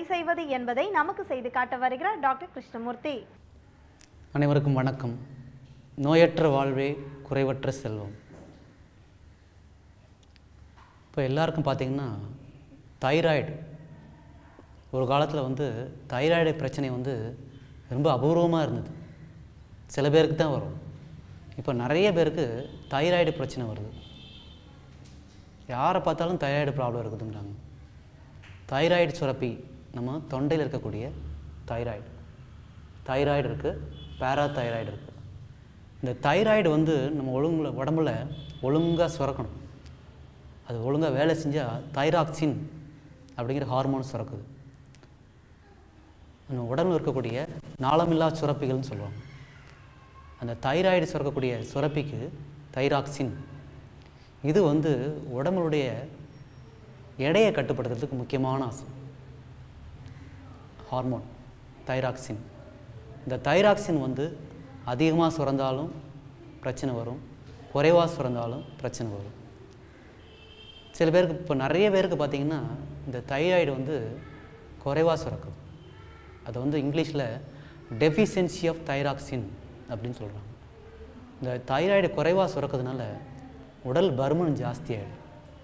சரி செய்வது என்பதை நமக்கு செய்து காட்ட வருகிறார் டாக்டர் கிருஷ்ணமூர்த்தி அனைவருக்கும் வணக்கம் நோயற்ற வாழ்வே குறைவற்ற செல்வம் இப்போ எல்லாருக்கும் பார்த்தீங்கன்னா தைராய்டு ஒரு காலத்தில் வந்து தைராய்டு பிரச்சனை வந்து ரொம்ப அபூர்வமாக இருந்தது சில பேருக்கு தான் வரும் இப்போ நிறைய பேருக்கு தைராய்டு பிரச்சனை வருது யாரை பார்த்தாலும் தைராய்டு ப்ராப்ளம் இருக்குதுங்கிறாங்க தைராய்டு சுரப்பி நம்ம தொண்டையில் இருக்கக்கூடிய தைராய்டு தைராய்டு இருக்குது பேராதைராய்டு இருக்குது இந்த தைராய்டு வந்து நம்ம ஒழுங்குல உடம்புல ஒழுங்காக சுரக்கணும் அது ஒழுங்காக வேலை செஞ்சால் தைராக்சின் அப்படிங்கிற ஹார்மோன் சுரக்குது நம்ம உடம்புல இருக்கக்கூடிய நாளமில்லா சுரப்பிகள்னு சொல்லுவாங்க அந்த தைராய்டு சுரக்கக்கூடிய சுரப்பிக்கு தைராக்சின் இது வந்து உடம்புடைய எடையை கட்டுப்படுத்துறதுக்கு முக்கியமான ஆசம் ஹார்மோன் தைராக்சின் இந்த தைராக்சின் வந்து அதிகமாக சுரந்தாலும் பிரச்சனை வரும் குறைவாக சுரந்தாலும் பிரச்சனை வரும் சில பேருக்கு இப்போ நிறைய பேருக்கு பார்த்தீங்கன்னா இந்த தைராய்டு வந்து குறைவாக சுரக்குது அது வந்து இங்கிலீஷில் டெஃபிஷியன்சி ஆஃப் தைராக்சின் அப்படின்னு சொல்கிறாங்க இந்த தைராய்டு குறைவாக சுரக்கிறதுனால உடல் பருமன் ஜாஸ்தியாகிடும்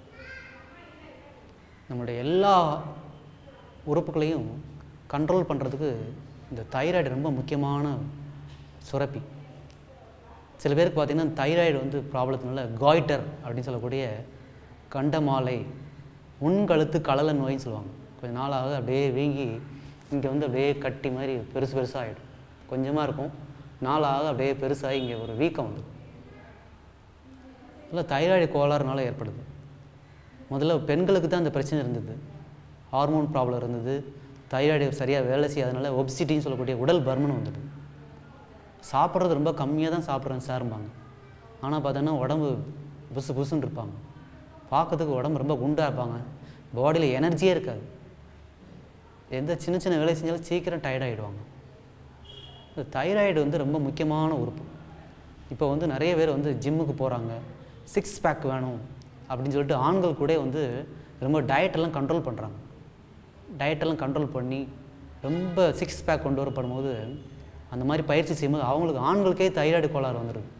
நம்மளுடைய எல்லா உறுப்புகளையும் கண்ட்ரோல் பண்ணுறதுக்கு இந்த தைராய்டு ரொம்ப முக்கியமான சுரப்பி சில பேருக்கு பார்த்திங்கன்னா தைராய்டு வந்து ப்ராப்ளத்தினால காய்டர் அப்படின்னு சொல்லக்கூடிய கண்டமாலை முன்கழுத்து கலல நோயின்னு சொல்லுவாங்க கொஞ்ச நாளாக அப்படியே வீங்கி இங்கே வந்து அப்படியே கட்டி மாதிரி பெருசு பெருசாக ஆகிடும் கொஞ்சமாக இருக்கும் நாளாக அப்படியே பெருசாகி இங்கே ஒரு வீக்கம் வந்து இல்லை தைராய்டு கோளாறுனால ஏற்படுது முதல்ல பெண்களுக்கு தான் அந்த பிரச்சனை இருந்தது ஹார்மோன் ப்ராப்ளம் இருந்தது தைராய்டு சரியாக வேலை செய்யாதனால ஒப்சிட்டின்னு சொல்லக்கூடிய உடல் பர்மன் வந்துடுது சாப்பிட்றது ரொம்ப கம்மியாக தான் சாப்பிட்றேன் சார்பாங்க ஆனால் பார்த்தோன்னா உடம்பு புசு புசுன்னு இருப்பாங்க பார்க்கறதுக்கு உடம்பு ரொம்ப குண்டாக இருப்பாங்க பாடியில் எனர்ஜியே இருக்காது எந்த சின்ன சின்ன வேலை செஞ்சாலும் சீக்கிரம் டயர்டாகிடுவாங்க இந்த தைராய்டு வந்து ரொம்ப முக்கியமான உறுப்பு இப்போ வந்து நிறைய பேர் வந்து ஜிம்முக்கு போகிறாங்க சிக்ஸ் பேக் வேணும் அப்படின்னு சொல்லிட்டு ஆண்கள் கூட வந்து ரொம்ப டயட்டெல்லாம் கண்ட்ரோல் பண்ணுறாங்க டயட்டெல்லாம் கண்ட்ரோல் பண்ணி ரொம்ப சிக்ஸ் பேக் கொண்டு வரப்படும்போது அந்த மாதிரி பயிற்சி செய்யும்போது அவங்களுக்கு ஆண்களுக்கே தைராய்டு கோளாறு வந்துடுது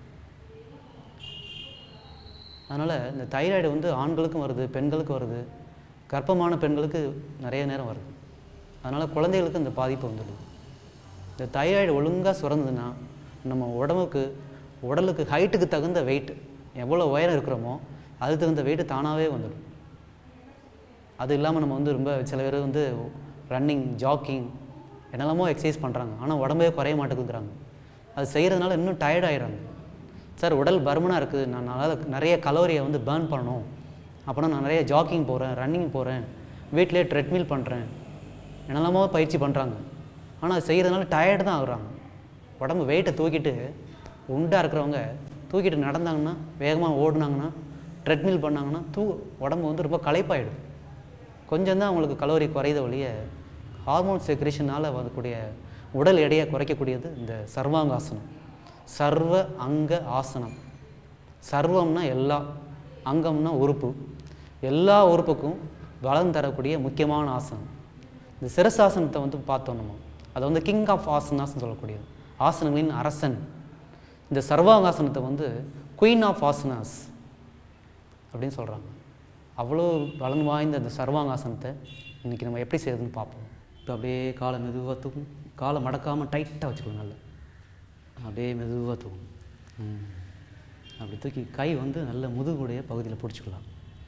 அதனால் இந்த தைராய்டு வந்து ஆண்களுக்கும் வருது பெண்களுக்கும் வருது கர்ப்பமான பெண்களுக்கு நிறைய நேரம் வருது அதனால் குழந்தைகளுக்கு இந்த பாதிப்பு வந்துடுது இந்த தைராய்டு ஒழுங்காக சுரந்ததுன்னா நம்ம உடம்புக்கு உடலுக்கு ஹைட்டுக்கு தகுந்த வெயிட் எவ்வளோ உயரம் இருக்கிறோமோ அதுக்கு தகுந்த வெயிட்டு தானாகவே வந்துடும் அது இல்லாமல் நம்ம வந்து ரொம்ப சில பேர் வந்து ரன்னிங் ஜாக்கிங் என்னெல்லாமோ எக்ஸசைஸ் பண்ணுறாங்க ஆனால் உடம்பே குறைய மாட்டேங்குங்கிறாங்க அது செய்கிறதுனால இன்னும் டயர்ட் ஆயிடுறாங்க சார் உடல் பருமனாக இருக்குது நான் நல்லா நிறைய கலோரியை வந்து பேர்ன் பண்ணணும் அப்படின்னா நான் நிறைய ஜாக்கிங் போகிறேன் ரன்னிங் போகிறேன் வீட்டிலே ட்ரெட்மில் பண்ணுறேன் என்னெல்லாமோ பயிற்சி பண்ணுறாங்க ஆனால் அது செய்கிறதுனால டயர்டு தான் ஆகுறாங்க உடம்பு வெயிட்டை தூக்கிட்டு உண்டாக இருக்கிறவங்க தூக்கிட்டு நடந்தாங்கன்னா வேகமாக ஓடுனாங்கன்னா ட்ரெட்மில் பண்ணாங்கன்னா தூ உடம்பு வந்து ரொம்ப களைப்பாயிடும் கொஞ்சம் தான் அவங்களுக்கு கலோரி குறையுத ஒழிய ஹார்மோன் செக்ரேஷனால் வரக்கூடிய உடல் எடையை குறைக்கக்கூடியது இந்த சர்வாங்காசனம் சர்வ அங்க ஆசனம் சர்வம்னா எல்லா அங்கம்னா உறுப்பு எல்லா உறுப்புக்கும் பலம் தரக்கூடிய முக்கியமான ஆசனம் இந்த சிரசாசனத்தை வந்து பார்த்தோம் நம்ம அதை வந்து கிங் ஆஃப் ஆசனாஸ்னு சொல்லக்கூடியது ஆசனங்களின் அரசன் இந்த சர்வாங்காசனத்தை வந்து குயின் ஆஃப் ஆசனாஸ் அப்படின்னு சொல்கிறாங்க அவ்வளோ பலன் வாய்ந்த இந்த சர்வாங்காசனத்தை இன்றைக்கி நம்ம எப்படி செய்யறதுன்னு பார்ப்போம் இப்போ அப்படியே காலை மெதுவாக தூக்கும் காலை மடக்காமல் டைட்டாக வச்சுக்கணும் நல்லா அப்படியே மெதுவாக தூக்கும் ம். அப்படி தூக்கி கை வந்து நல்ல முதுகுடைய பகுதியில் பிடிச்சிக்கலாம்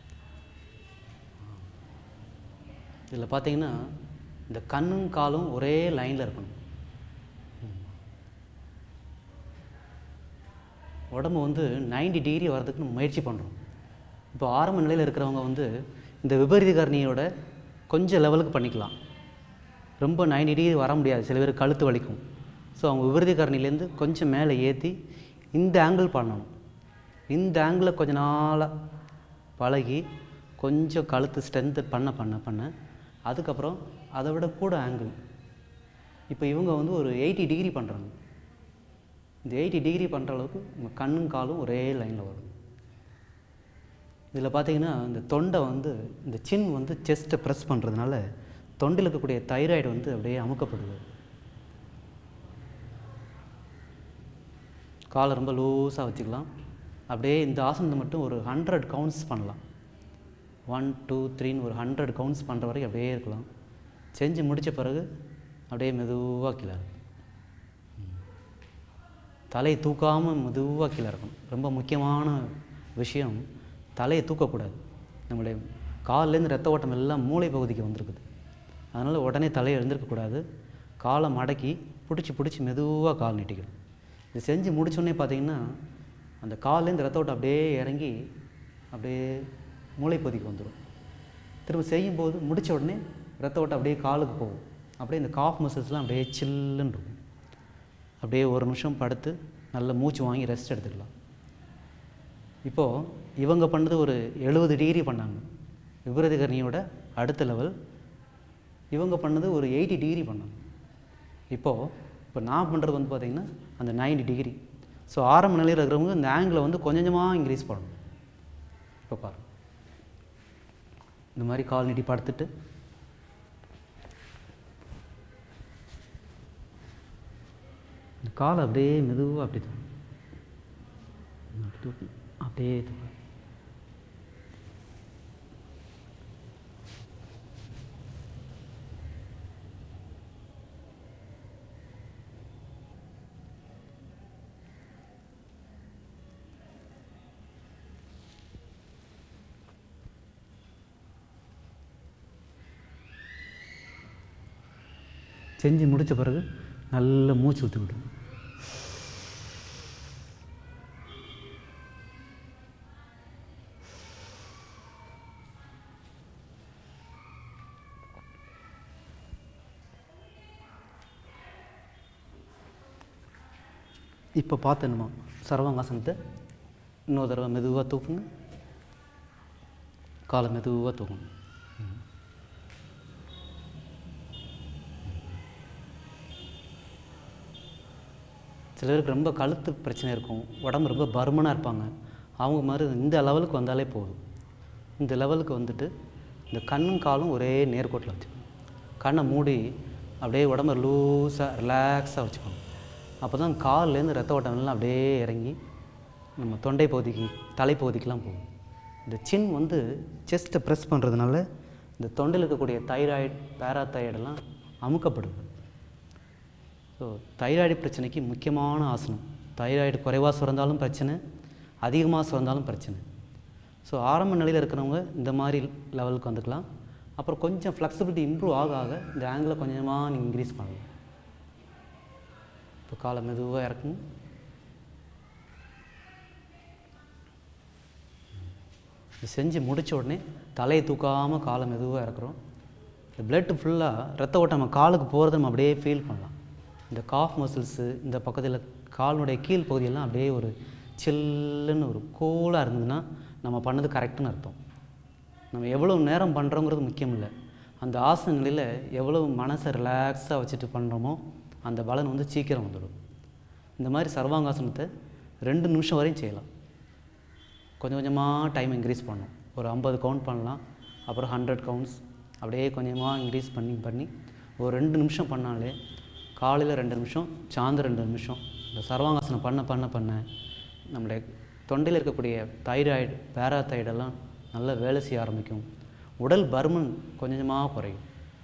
இதில் பார்த்தீங்கன்னா இந்த கண்ணும் காலும் ஒரே லைனில் இருக்கணும் ம். உடம்பு வந்து 90 டிகிரி வர்றதுக்கு நம்ம முயற்சி பண்ணுறோம் இப்போ ஆரம்ப நிலையில் இருக்கிறவங்க வந்து இந்த விபரீத கர்ணியோட கொஞ்சம் லெவலுக்கு பண்ணிக்கலாம் ரொம்ப 90 டிகிரி வர முடியாது சில பேர் கழுத்து வலிக்கும் ஸோ அவங்க விபரீத கரணிலேருந்து கொஞ்சம் மேலே ஏற்றி இந்த ஆங்கிள் பண்ணணும் இந்த ஆங்கிளில் கொஞ்ச நாளாக பழகி கொஞ்சம் கழுத்து ஸ்ட்ரென்த்து பண்ண பண்ண பண்ண அதுக்கப்புறம் அதை விட கூட ஆங்கிள் இப்போ இவங்க வந்து ஒரு எயிட்டி டிகிரி பண்ணுறாங்க இந்த எயிட்டி டிகிரி பண்ணுற அளவுக்கு உங்கள் கண்ணும் காலும் ஒரே லைனில் வரும் இதில் பார்த்தீங்கன்னா இந்த தொண்டை வந்து இந்த சின் வந்து செஸ்ட்டை ப்ரெஸ் பண்ணுறதுனால தொண்டில் இருக்கக்கூடிய தைராய்டு வந்து அப்படியே அமுக்கப்படுது காலை ரொம்ப லூஸாக வச்சுக்கலாம் அப்படியே இந்த ஆசனத்தை மட்டும் ஒரு ஹண்ட்ரட் கவுண்ட்ஸ் பண்ணலாம் ஒன் டூ த்ரீன்னு ஒரு ஹண்ட்ரட் கவுண்ட்ஸ் பண்ணுற வரைக்கும் அப்படியே இருக்கலாம் செஞ்சு முடித்த பிறகு அப்படியே மெதுவாக கீழே இருக்கும் தலையை தூக்காமல் மெதுவாக கீழே இருக்கும் ரொம்ப முக்கியமான விஷயம் தலையை தூக்கக்கூடாது நம்முடைய கால்லேருந்து ரத்த ஓட்டம் எல்லாம் மூளை பகுதிக்கு வந்திருக்குது அதனால் உடனே தலையை எழுந்திருக்கக்கூடாது காலை மடக்கி பிடிச்சி பிடிச்சி மெதுவாக கால் நீட்டிக்கணும் இது செஞ்சு முடிச்சோடனே பார்த்தீங்கன்னா அந்த கால்லேருந்து ரத்த ஓட்டம் அப்படியே இறங்கி அப்படியே மூளை பகுதிக்கு வந்துடும் திரும்ப செய்யும்போது முடித்த உடனே ரத்த ஓட்டம் அப்படியே காலுக்கு போகும் அப்படியே இந்த காஃப் மசில்ஸ்லாம் அப்படியே சில்லுன்னு இருக்கும் அப்படியே ஒரு நிமிஷம் படுத்து நல்ல மூச்சு வாங்கி ரெஸ்ட் எடுத்துக்கலாம் இப்போது இவங்க பண்ணது ஒரு எழுபது டிகிரி பண்ணாங்க விபரீதகரணியோட அடுத்த லெவல் இவங்க பண்ணது ஒரு எயிட்டி டிகிரி பண்ணாங்க இப்போது இப்போ நான் பண்ணுறது வந்து பார்த்திங்கன்னா அந்த 90 டிகிரி ஸோ ஆரம்ப நிலையில் இருக்கிறவங்க இந்த ஆங்கிளை வந்து கொஞ்சம் கொஞ்சமாக இன்க்ரீஸ் பண்ணணும் இப்போ பாரு இந்த மாதிரி கால் நீட்டி படுத்துட்டு இந்த காலை அப்படியே மெதுவாக அப்படி தூக்கு. அப்படி தூக்கி அப்படியே தூக்கு. செஞ்சு முடித்த பிறகு நல்ல மூச்சு விட்டு விடும் இப்போ பார்த்தேன்மா சர்வாங்காசனத்தை இன்னொரு தடவை மெதுவாக தூக்குங்க காலை மெதுவாக தூக்கணும் சில பேருக்கு ரொம்ப கழுத்து பிரச்சனை இருக்கும் உடம்பு ரொம்ப பருமனாக இருப்பாங்க அவங்க மாதிரி இந்த லெவலுக்கு வந்தாலே போதும் இந்த லெவலுக்கு வந்துட்டு இந்த கண்ணும் காலும் ஒரே நேர்கோட்டில் வச்சுக்கணும் கண்ணை மூடி அப்படியே உடம்ப லூஸாக ரிலாக்ஸாக வச்சுக்கணும் அப்போ தான் கால்லேருந்து ரத்த ஓட்டம் எல்லாம் அப்படியே இறங்கி நம்ம தொண்டை பகுதிக்கு தலைப்பகுதிக்கெலாம் போகும் இந்த சின் வந்து செஸ்ட்டை ப்ரெஸ் பண்ணுறதுனால இந்த தொண்டையில் இருக்கக்கூடிய தைராய்டு பேராதைராய்டெல்லாம் அமுக்கப்படுது ஸோ தைராய்டு பிரச்சனைக்கு முக்கியமான ஆசனம் தைராய்டு குறைவாக சுரந்தாலும் பிரச்சனை அதிகமாக சுரந்தாலும் பிரச்சனை ஸோ ஆரம்ப நிலையில் இருக்கிறவங்க இந்த மாதிரி லெவலுக்கு வந்துக்கலாம் அப்புறம் கொஞ்சம் ஃப்ளெக்சிபிலிட்டி இம்ப்ரூவ் ஆக ஆக இந்த ஆங்கிளை கொஞ்சமாக நீங்கள் இன்க்ரீஸ் பண்ணலாம் இப்போ காலை மெதுவாக இறக்குங்க இது செஞ்சு முடித்த உடனே தலையை தூக்காமல் காலை மெதுவாக இறக்குறோம் இந்த பிளட்டு ஃபுல்லாக ரத்த ஓட்டம் நம்ம காலுக்கு போகிறத நம்ம அப்படியே ஃபீல் பண்ணலாம் இந்த காஃப் மசில்ஸு இந்த பக்கத்தில் காலினுடைய கீழ் பகுதியெல்லாம் அப்படியே ஒரு சில்லுன்னு ஒரு கூலாக இருந்ததுன்னா நம்ம பண்ணது கரெக்டுன்னு அர்த்தம் நம்ம எவ்வளோ நேரம் பண்ணுறோங்கிறது முக்கியம் இல்லை அந்த ஆசன நிலையில் எவ்வளோ மனசை ரிலாக்ஸாக வச்சுட்டு பண்ணுறோமோ அந்த பலன் வந்து சீக்கிரம் வந்துடும் இந்த மாதிரி சர்வாங்காசனத்தை ரெண்டு நிமிஷம் வரையும் செய்யலாம் கொஞ்சம் கொஞ்சமாக டைம் இன்க்ரீஸ் பண்ணணும் ஒரு ஐம்பது கவுண்ட் பண்ணலாம் அப்புறம் ஹண்ட்ரட் கவுண்ட்ஸ் அப்படியே கொஞ்சமாக இன்க்ரீஸ் பண்ணி பண்ணி ஒரு ரெண்டு நிமிஷம் பண்ணாலே காலையில் ரெண்டு நிமிஷம் சாயந்தரம் ரெண்டு நிமிஷம் இந்த சர்வாங்காசனம் பண்ண பண்ண பண்ண நம்முடைய தொண்டையில் இருக்கக்கூடிய தைராய்டு பேராதைடெல்லாம் நல்லா வேலை செய்ய ஆரம்பிக்கும் உடல் பருமன் கொஞ்சம் கொஞ்சமாக குறையும்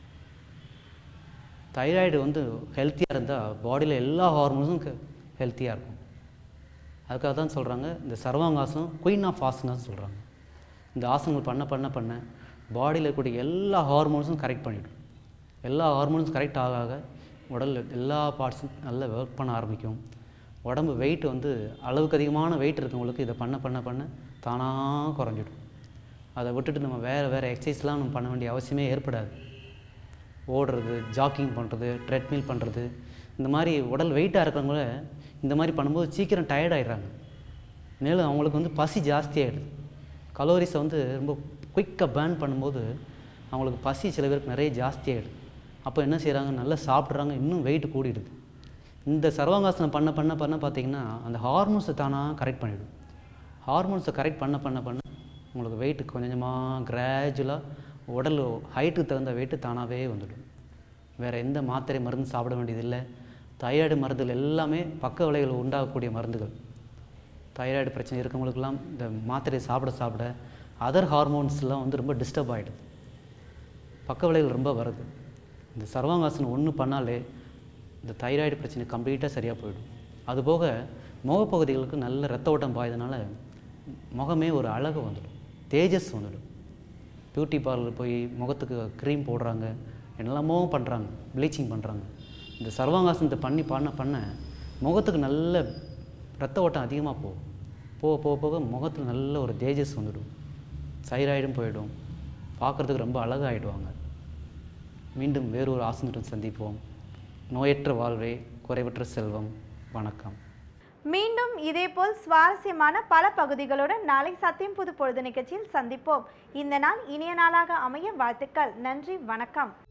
தைராய்டு வந்து ஹெல்த்தியாக இருந்தால் பாடியில் எல்லா ஹார்மோன்ஸும் ஹெல்த்தியாக இருக்கும் அதுக்காக தான் சொல்கிறாங்க இந்த சர்வாங்காசனம் குயின் ஆஃப் ஆசனாஸ் சொல்கிறாங்க இந்த ஆசனங்கள் பண்ண பண்ண பண்ண பாடியில் இருக்கக்கூடிய எல்லா ஹார்மோன்ஸும் கரெக்ட் பண்ணிவிடும் எல்லா ஹார்மோன்ஸும் கரெக்ட் ஆக ஆக உடலில் எல்லா பார்ட்ஸும் நல்லா ஒர்க் பண்ண ஆரம்பிக்கும் உடம்பு வெயிட் வந்து அளவுக்கு அதிகமான வெயிட் இருக்கவங்களுக்கு இதை பண்ண பண்ண பண்ண தானாக குறைஞ்சிடும் அதை விட்டுட்டு நம்ம வேறு வேறு எக்ஸசைஸ்லாம் நம்ம பண்ண வேண்டிய அவசியமே ஏற்படாது ஓடுறது ஜாக்கிங் பண்ணுறது ட்ரெட்மில் பண்ணுறது இந்த மாதிரி உடல் வெயிட்டாக இருக்கிறவங்கள இந்த மாதிரி பண்ணும்போது சீக்கிரம் டயர்ட் ஆயிடுறாங்க மேலும் அவங்களுக்கு வந்து பசி ஜாஸ்தியாகிடுது கலோரிஸை வந்து ரொம்ப குயிக்காக பேர்ன் பண்ணும்போது அவங்களுக்கு பசி சில பேருக்கு நிறைய ஜாஸ்தியாகிடுது அப்போ என்ன செய்கிறாங்க நல்லா சாப்பிட்றாங்க இன்னும் வெயிட் கூடிடுது இந்த சர்வாங்காசனம் பண்ண பண்ண பண்ண பார்த்தீங்கன்னா அந்த ஹார்மோன்ஸை தானாக கரெக்ட் பண்ணிவிடும் ஹார்மோன்ஸை கரெக்ட் பண்ண பண்ண பண்ண உங்களுக்கு வெயிட் கொஞ்சம் கொஞ்சமாக கிராஜுவலாக உடல் ஹைட்டுக்கு தகுந்த வெயிட்டு தானாகவே வந்துடும் வேறு எந்த மாத்திரை மருந்து சாப்பிட வேண்டியதில்லை தைராய்டு மருந்துகள் எல்லாமே பக்க விளைவுகள் உண்டாகக்கூடிய மருந்துகள் தைராய்டு பிரச்சனை இருக்கவங்களுக்கெல்லாம் இந்த மாத்திரையை சாப்பிட சாப்பிட அதர் ஹார்மோன்ஸ்லாம் வந்து ரொம்ப டிஸ்டர்ப் ஆகிடுது பக்க விளைவுகள் ரொம்ப வருது இந்த சர்வாங்காசனம் ஒன்று பண்ணாலே இந்த தைராய்டு பிரச்சனை கம்ப்ளீட்டாக சரியாக போயிடும் அதுபோக முகப்பகுதிகளுக்கு நல்ல ரத்த ஓட்டம் பாய்தனால முகமே ஒரு அழகு வந்துடும் தேஜஸ் வந்துடும் பியூட்டி பார்லர் போய் முகத்துக்கு க்ரீம் போடுறாங்க என்னெல்லாமோ பண்ணுறாங்க ப்ளீச்சிங் பண்ணுறாங்க இந்த சர்வாங்காசனத்தை பண்ணி பண்ண பண்ண முகத்துக்கு நல்ல ரத்த ஓட்டம் அதிகமாக போகும் போக போக போக முகத்தில் நல்ல ஒரு தேஜஸ் வந்துடும் தைராய்டும் போயிடும் பார்க்குறதுக்கு ரொம்ப அழகாகிடுவாங்க மீண்டும் வேறொரு ஆசனத்துடன் சந்திப்போம் நோயற்ற வாழ்வே குறைவற்ற செல்வம் வணக்கம் மீண்டும் இதேபோல் சுவாரஸ்யமான பல பகுதிகளுடன் நாளை சத்தியம் புது பொழுது நிகழ்ச்சியில் சந்திப்போம் இந்த நாள் இனிய நாளாக அமைய வாழ்த்துக்கள் நன்றி வணக்கம்